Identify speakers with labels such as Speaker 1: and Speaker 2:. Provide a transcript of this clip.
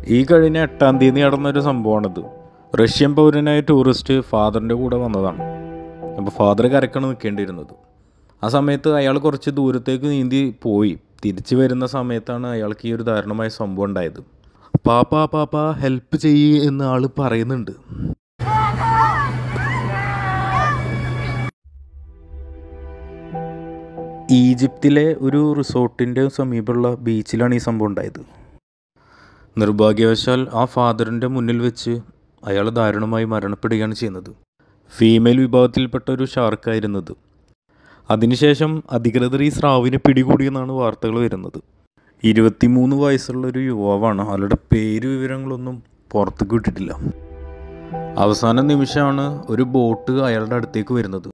Speaker 1: ഈ കഴിഞ്ഞ എട്ടാം തീയതി നടന്നൊരു സംഭവമാണിത് റഷ്യൻ പൗരനായ ടൂറിസ്റ്റ് ഫാദറിൻ്റെ കൂടെ വന്നതാണ് അപ്പോൾ ഫാദർ കരക്കാണ് നിൽക്കേണ്ടിയിരുന്നത് ആ സമയത്ത് അയാൾ കുറച്ച് ദൂരത്തേക്ക് നീന്തി പോയി തിരിച്ചു വരുന്ന സമയത്താണ് അയാൾക്ക് ഈ ഒരു ദാരുണമായ സംഭവം ഉണ്ടായത് പാപ്പാ പാപ്പാ ഹെൽപ്പ് ചെയ്യ് എന്ന് ആൾ പറയുന്നുണ്ട് ഈജിപ്തിലെ ഒരു റിസോർട്ടിൻ്റെ സമീപമുള്ള ബീച്ചിലാണ് ഈ സംഭവം ഉണ്ടായത് നിർഭാഗ്യവശാൽ ആ ഫാദറിൻ്റെ മുന്നിൽ വെച്ച് അയാൾ ദാരുണമായി മരണപ്പെടുകയാണ് ചെയ്യുന്നത് ഫീമെയിൽ വിഭാഗത്തിൽപ്പെട്ട ഒരു ഷാർക്കായിരുന്നത് അതിനുശേഷം അധികൃതർ ഈ സ്രാവിനെ പിടികൂടിയെന്നാണ് വാർത്തകൾ വരുന്നത് ഇരുപത്തിമൂന്ന് വയസ്സുള്ള ഒരു യുവാവാണ് ആളുടെ പേര് വിവരങ്ങളൊന്നും പുറത്തേക്ക് വിട്ടിട്ടില്ല അവസാന നിമിഷമാണ് ഒരു ബോട്ട് അയാളുടെ അടുത്തേക്ക് വരുന്നത്